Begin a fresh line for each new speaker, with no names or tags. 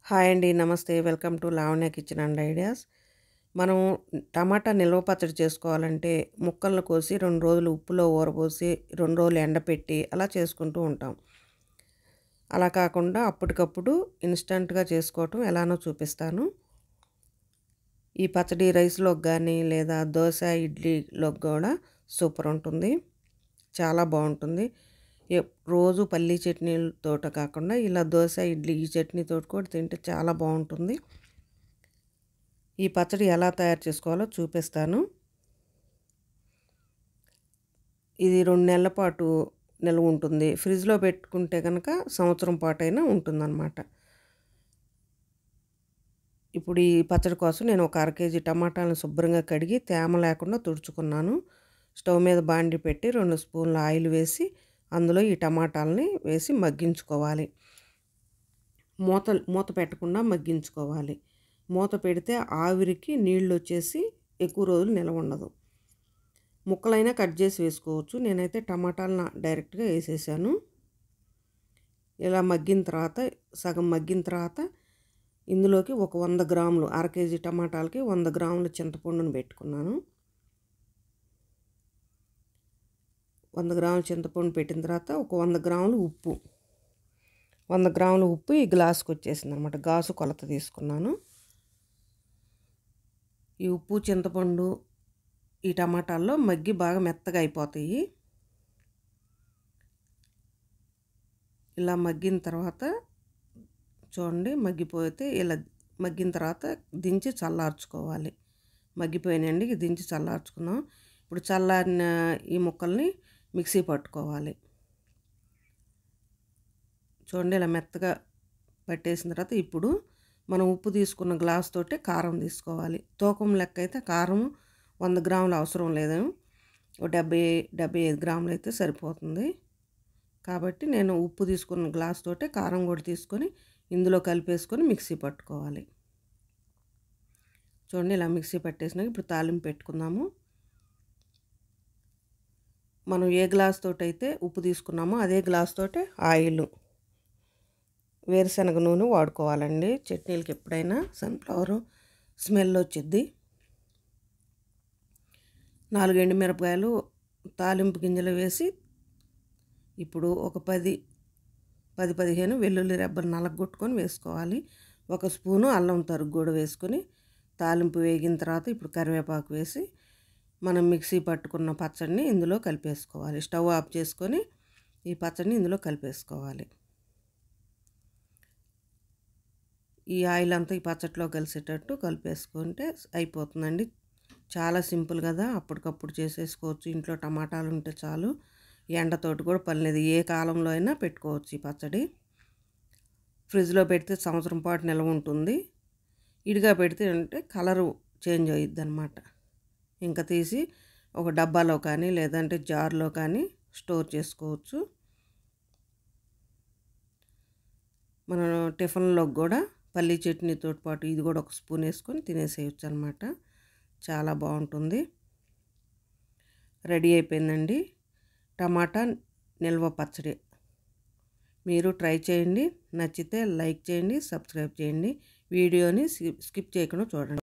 hi అండి నమస్తే welcome to Lavanya kitchen and ideas మనం టమాటా నిల్వ పచ్చడి చేసుకోవాలంటే ముక్కలను కోసి రెండు రోజులు ఉప్పులో ఊరబోసి రెండు రోజులు ఎండపెట్టి అలా చేసుకుంటూ ఉంటాం అలా కాకుండా అప్పటికప్పుడు ఇన్స్టంట్గా చేసుకోవటం ఎలానో చూపిస్తాను ఈ పచ్చడి రైస్లోకి కానీ లేదా దోశ ఇడ్లీలోకి కూడా సూపర్ ఉంటుంది చాలా బాగుంటుంది ఎప్- రోజు పల్లీ చట్నీలతోట కాకుండా ఇలా దోశ ఇడ్లీ ఈ చట్నీతో కూడా తింటే చాలా బాగుంటుంది ఈ పచ్చడి ఎలా తయారు చేసుకోవాలో చూపిస్తాను ఇది రెండు నెలల పాటు నిల్వ ఉంటుంది ఫ్రిడ్జ్లో పెట్టుకుంటే కనుక సంవత్సరం పాటు అయినా ఉంటుందన్నమాట ఇప్పుడు ఈ పచ్చడి కోసం నేను ఒక అర కేజీ టమాటాలను శుభ్రంగా కడిగి తేమ లేకుండా తుడుచుకున్నాను స్టవ్ మీద బాండి పెట్టి రెండు స్పూన్ల ఆయిల్ వేసి అందులో ఈ టమాటాలని వేసి మగ్గించుకోవాలి మూత మూత పెట్టకుండా మగ్గించుకోవాలి మూత పెడితే ఆవిరికి నీళ్ళు వచ్చేసి ఎక్కువ రోజులు నిలవ ఉండదు ముక్కలైనా కట్ చేసి వేసుకోవచ్చు నేనైతే టమాటాలను డైరెక్ట్గా వేసేసాను ఇలా మగ్గిన తర్వాత సగం మగ్గిన తర్వాత ఇందులోకి ఒక వంద గ్రాములు అర కేజీ టమాటాలకి వంద గ్రాముల చింతపండును పెట్టుకున్నాను వంద గ్రాముల చింతపండు పెట్టిన తర్వాత ఒక వంద గ్రాములు ఉప్పు వంద గ్రాముల ఉప్పు ఈ గ్లాసుకి వచ్చేసింది అనమాట గ్లాసు కొలత తీసుకున్నాను ఈ ఉప్పు చింతపండు ఈ టమాటాల్లో మగ్గి బాగా మెత్తగా అయిపోతాయి ఇలా మగ్గిన తర్వాత చూడండి మగ్గిపోతే ఇలా మగ్గిన తర్వాత దించి చల్లార్చుకోవాలి మగ్గిపోయినాయండి ఇది దించి చల్లార్చుకున్నాం ఇప్పుడు చల్లారిన ఈ ముక్కల్ని మిక్సీ పట్టుకోవాలి చూడండి ఇలా మెత్తగా పట్టేసిన తర్వాత ఇప్పుడు మనం ఉప్పు తీసుకున్న గ్లాస్ తోటి కారం తీసుకోవాలి తూకం లెక్క అయితే కారం వంద గ్రాములు అవసరం లేదు ఒక డెబ్బై డెబ్బై ఐదు గ్రాములు అయితే సరిపోతుంది కాబట్టి నేను ఉప్పు తీసుకున్న గ్లాస్ తోటి కారం కూడా తీసుకొని ఇందులో కలిపేసుకొని మిక్సీ పట్టుకోవాలి చూడండి ఇలా మిక్సీ పట్టేసినాక ఇప్పుడు తాలింపు పెట్టుకుందాము మనం ఏ గ్లాస్ తోటి అయితే ఉప్పు తీసుకున్నామో అదే గ్లాస్ తోటి ఆయిల్ వేరుశనగ నూనె వాడుకోవాలండి చట్నీలకి ఎప్పుడైనా సన్ఫ్లవర్ స్మెల్ వచ్చిద్ది నాలుగు ఎండుమిరపకాయలు తాలింపు గింజలు వేసి ఇప్పుడు ఒక పది పది పదిహేను వెల్లుల్లి రెబ్బలు నలగొట్టుకొని వేసుకోవాలి ఒక స్పూను అల్లం తరుగు కూడా వేసుకొని తాలింపు వేగిన తర్వాత ఇప్పుడు కరివేపాకు వేసి మనం మిక్సీ పట్టుకున్న పచ్చడిని ఇందులో కలిపేసుకోవాలి స్టవ్ ఆఫ్ చేసుకొని ఈ పచ్చడిని ఇందులో కలిపేసుకోవాలి ఈ ఆయిల్ అంతా ఈ పచ్చడిలో కలిసేటట్టు కలిపేసుకుంటే అయిపోతుందండి చాలా సింపుల్ కదా అప్పటికప్పుడు చేసేసుకోవచ్చు ఇంట్లో టమాటాలు ఉంటే చాలు ఎండతోటి కూడా పని లేదు ఏ కాలంలో అయినా పెట్టుకోవచ్చు ఈ పచ్చడి ఫ్రిడ్జ్లో పెడితే సంవత్సరం పాటు నిల్వ ఉంటుంది ఇడిగా పెడితే అంటే కలరు చేంజ్ అయ్యిద్ది అనమాట ఇంకా తీసి ఒక డబ్బాలో కానీ లేదంటే జార్లో కానీ స్టోర్ చేసుకోవచ్చు మనం టిఫిన్లోకి కూడా పల్లీ చట్నీతో పాటు ఇది కూడా ఒక స్పూన్ వేసుకొని తినేసేయచ్చు అనమాట చాలా బాగుంటుంది రెడీ అయిపోయిందండి టమాటా నిల్వ పచ్చడి మీరు ట్రై చేయండి నచ్చితే లైక్ చేయండి సబ్స్క్రైబ్ చేయండి వీడియోని స్కిప్ చేయకుండా చూడండి